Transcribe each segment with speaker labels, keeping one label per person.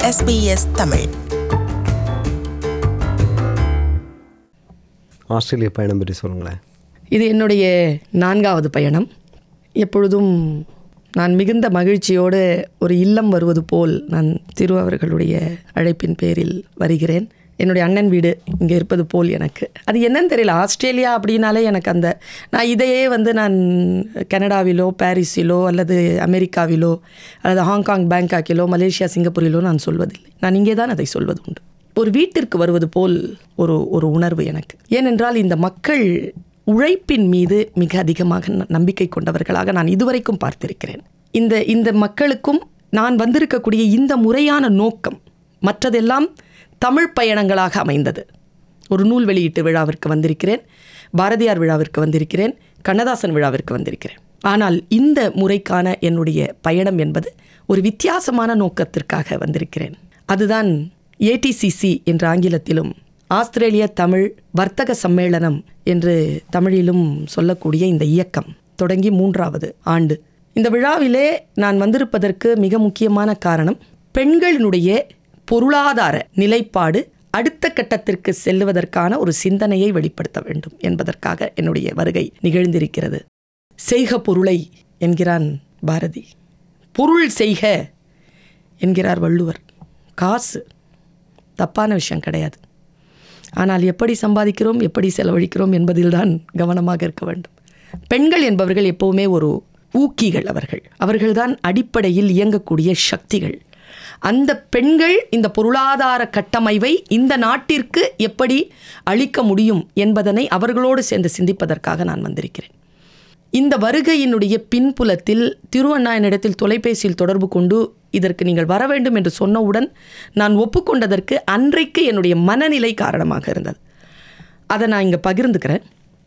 Speaker 1: SBS Tamil
Speaker 2: ஆஸ்திரேலிய பயணம் பற்றி சொல்லுங்களேன்
Speaker 3: இது என்னுடைய நான்காவது பயணம் எப்பொழுதும் நான் மிகுந்த மகிழ்ச்சியோடு ஒரு இல்லம் வருவது போல் நான் திரு அவர்களுடைய அழைப்பின் பேரில் வருகிறேன் என்னுடைய அண்ணன் வீடு இங்கே இருப்பது போல் எனக்கு அது என்னன்னு தெரியல ஆஸ்திரேலியா அப்படின்னாலே எனக்கு அந்த நான் இதையே வந்து நான் கனடாவிலோ பாரிஸிலோ அல்லது அமெரிக்காவிலோ அல்லது ஹாங்காங் பேங்காக்கிலோ மலேசியா சிங்கப்பூரிலோ நான் சொல்வதில்லை நான் இங்கே தான் அதை சொல்வது உண்டு ஒரு வீட்டிற்கு வருவது போல் ஒரு ஒரு உணர்வு எனக்கு ஏனென்றால் இந்த மக்கள் உழைப்பின் மீது மிக அதிகமாக ந- நம்பிக்கை கொண்டவர்களாக நான் இதுவரைக்கும் பார்த்திருக்கிறேன் இந்த இந்த மக்களுக்கும் நான் வந்திருக்கக்கூடிய இந்த முறையான நோக்கம் மற்றதெல்லாம் தமிழ் பயணங்களாக அமைந்தது ஒரு நூல் வெளியீட்டு விழாவிற்கு வந்திருக்கிறேன் பாரதியார் விழாவிற்கு வந்திருக்கிறேன் கண்ணதாசன் விழாவிற்கு வந்திருக்கிறேன் ஆனால் இந்த முறைக்கான என்னுடைய பயணம் என்பது ஒரு வித்தியாசமான நோக்கத்திற்காக வந்திருக்கிறேன் அதுதான் ஏடிசிசி என்ற ஆங்கிலத்திலும் ஆஸ்திரேலிய தமிழ் வர்த்தக சம்மேளனம் என்று தமிழிலும் சொல்லக்கூடிய இந்த இயக்கம் தொடங்கி மூன்றாவது ஆண்டு இந்த விழாவிலே நான் வந்திருப்பதற்கு மிக முக்கியமான காரணம் பெண்களினுடைய பொருளாதார நிலைப்பாடு அடுத்த கட்டத்திற்கு செல்லுவதற்கான ஒரு சிந்தனையை வெளிப்படுத்த வேண்டும் என்பதற்காக என்னுடைய வருகை நிகழ்ந்திருக்கிறது செய்க பொருளை என்கிறான் பாரதி பொருள் செய்க என்கிறார் வள்ளுவர் காசு தப்பான விஷயம் கிடையாது ஆனால் எப்படி சம்பாதிக்கிறோம் எப்படி செலவழிக்கிறோம் என்பதில்தான் கவனமாக இருக்க வேண்டும் பெண்கள் என்பவர்கள் எப்பவுமே ஒரு ஊக்கிகள் அவர்கள் அவர்கள்தான் அடிப்படையில் இயங்கக்கூடிய சக்திகள் அந்த பெண்கள் இந்த பொருளாதார கட்டமைவை இந்த நாட்டிற்கு எப்படி அளிக்க முடியும் என்பதனை அவர்களோடு சேர்ந்து சிந்திப்பதற்காக நான் வந்திருக்கிறேன் இந்த வருகையினுடைய பின்புலத்தில் திருவண்ணா என்னிடத்தில் தொலைபேசியில் தொடர்பு கொண்டு இதற்கு நீங்கள் வர வேண்டும் என்று சொன்னவுடன் நான் ஒப்புக்கொண்டதற்கு அன்றைக்கு என்னுடைய மனநிலை காரணமாக இருந்தது அதை நான் இங்கே பகிர்ந்துக்கிறேன்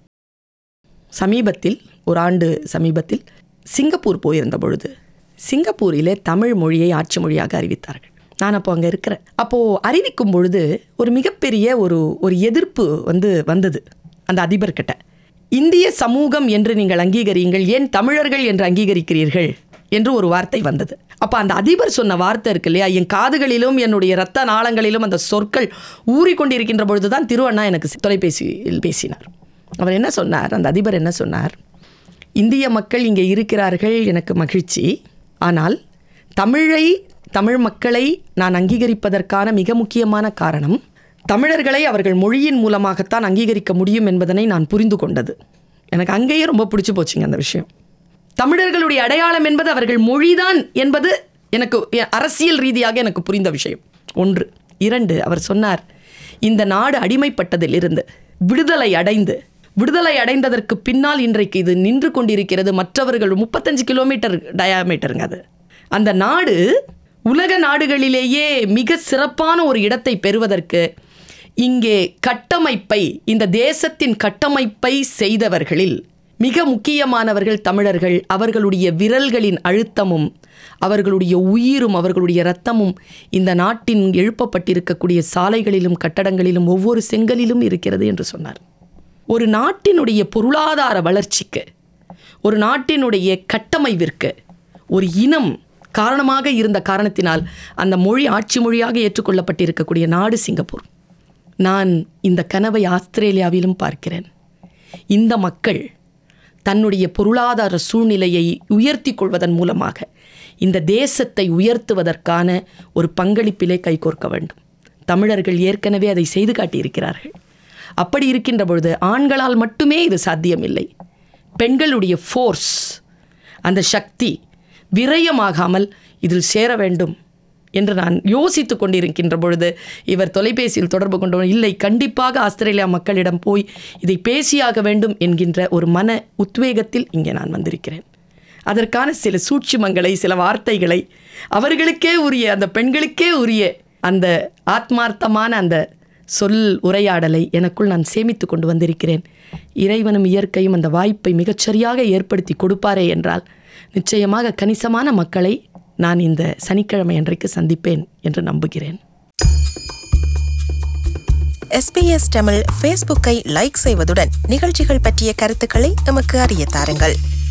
Speaker 3: சமீபத்தில் ஒரு ஆண்டு சமீபத்தில் சிங்கப்பூர் போயிருந்த பொழுது சிங்கப்பூரிலே தமிழ் மொழியை ஆட்சி மொழியாக அறிவித்தார்கள் நான் அப்போ அங்கே இருக்கிறேன் அப்போது அறிவிக்கும் பொழுது ஒரு மிகப்பெரிய ஒரு ஒரு எதிர்ப்பு வந்து வந்தது அந்த அதிபர்கிட்ட இந்திய சமூகம் என்று நீங்கள் அங்கீகரியுங்கள் ஏன் தமிழர்கள் என்று அங்கீகரிக்கிறீர்கள் என்று ஒரு வார்த்தை வந்தது அப்போ அந்த அதிபர் சொன்ன வார்த்தை இருக்கு இல்லையா என் காதுகளிலும் என்னுடைய இரத்த நாளங்களிலும் அந்த சொற்கள் ஊறிக்கொண்டிருக்கின்ற பொழுது தான் திருவண்ணா எனக்கு தொலைபேசியில் பேசினார் அவர் என்ன சொன்னார் அந்த அதிபர் என்ன சொன்னார் இந்திய மக்கள் இங்கே இருக்கிறார்கள் எனக்கு மகிழ்ச்சி ஆனால் தமிழை தமிழ் மக்களை நான் அங்கீகரிப்பதற்கான மிக முக்கியமான காரணம் தமிழர்களை அவர்கள் மொழியின் மூலமாகத்தான் அங்கீகரிக்க முடியும் என்பதனை நான் புரிந்து கொண்டது எனக்கு அங்கேயே ரொம்ப பிடிச்சு போச்சுங்க அந்த விஷயம் தமிழர்களுடைய அடையாளம் என்பது அவர்கள் மொழிதான் என்பது எனக்கு எ- அரசியல் ரீதியாக எனக்கு புரிந்த விஷயம் ஒன்று இரண்டு அவர் சொன்னார் இந்த நாடு அடிமைப்பட்டதிலிருந்து விடுதலை அடைந்து விடுதலை அடைந்ததற்கு பின்னால் இன்றைக்கு இது நின்று கொண்டிருக்கிறது மற்றவர்கள் முப்பத்தஞ்சு கிலோமீட்டர் டயாமீட்டருங்க அது அந்த நாடு உலக நாடுகளிலேயே மிக சிறப்பான ஒரு இடத்தை பெறுவதற்கு இங்கே கட்டமைப்பை இந்த தேசத்தின் கட்டமைப்பை செய்தவர்களில் மிக முக்கியமானவர்கள் தமிழர்கள் அவர்களுடைய விரல்களின் அழுத்தமும் அவர்களுடைய உயிரும் அவர்களுடைய இரத்தமும் இந்த நாட்டின் எழுப்பப்பட்டிருக்கக்கூடிய சாலைகளிலும் கட்டடங்களிலும் ஒவ்வொரு செங்கலிலும் இருக்கிறது என்று சொன்னார் ஒரு நாட்டினுடைய பொருளாதார வளர்ச்சிக்கு ஒரு நாட்டினுடைய கட்டமைவிற்கு ஒரு இனம் காரணமாக இருந்த காரணத்தினால் அந்த மொழி ஆட்சி மொழியாக ஏற்றுக்கொள்ளப்பட்டிருக்கக்கூடிய நாடு சிங்கப்பூர் நான் இந்த கனவை ஆஸ்திரேலியாவிலும் பார்க்கிறேன் இந்த மக்கள் தன்னுடைய பொருளாதார சூழ்நிலையை உயர்த்தி கொள்வதன் மூலமாக இந்த தேசத்தை உயர்த்துவதற்கான ஒரு பங்களிப்பிலே கைகோர்க்க வேண்டும் தமிழர்கள் ஏற்கனவே அதை செய்து காட்டியிருக்கிறார்கள் அப்படி இருக்கின்ற பொழுது ஆண்களால் மட்டுமே இது சாத்தியமில்லை பெண்களுடைய ஃபோர்ஸ் அந்த சக்தி விரயமாகாமல் இதில் சேர வேண்டும் என்று நான் யோசித்து கொண்டிருக்கின்ற பொழுது இவர் தொலைபேசியில் தொடர்பு கொண்டு இல்லை கண்டிப்பாக ஆஸ்திரேலியா மக்களிடம் போய் இதை பேசியாக வேண்டும் என்கின்ற ஒரு மன உத்வேகத்தில் இங்கே நான் வந்திருக்கிறேன் அதற்கான சில சூட்சுமங்களை சில வார்த்தைகளை அவர்களுக்கே உரிய அந்த பெண்களுக்கே உரிய அந்த ஆத்மார்த்தமான அந்த சொல் உரையாடலை எனக்குள் நான் சேமித்து கொண்டு வந்திருக்கிறேன் இறைவனும் இயற்கையும் அந்த வாய்ப்பை மிகச்சரியாக ஏற்படுத்தி கொடுப்பாரே என்றால் நிச்சயமாக கணிசமான மக்களை நான் இந்த சனிக்கிழமை அன்றைக்கு சந்திப்பேன் என்று நம்புகிறேன்
Speaker 1: எஸ்பிஎஸ் தமிழ் ஃபேஸ்புக்கை லைக் செய்வதுடன் நிகழ்ச்சிகள் பற்றிய கருத்துக்களை எமக்கு அறிய தாருங்கள்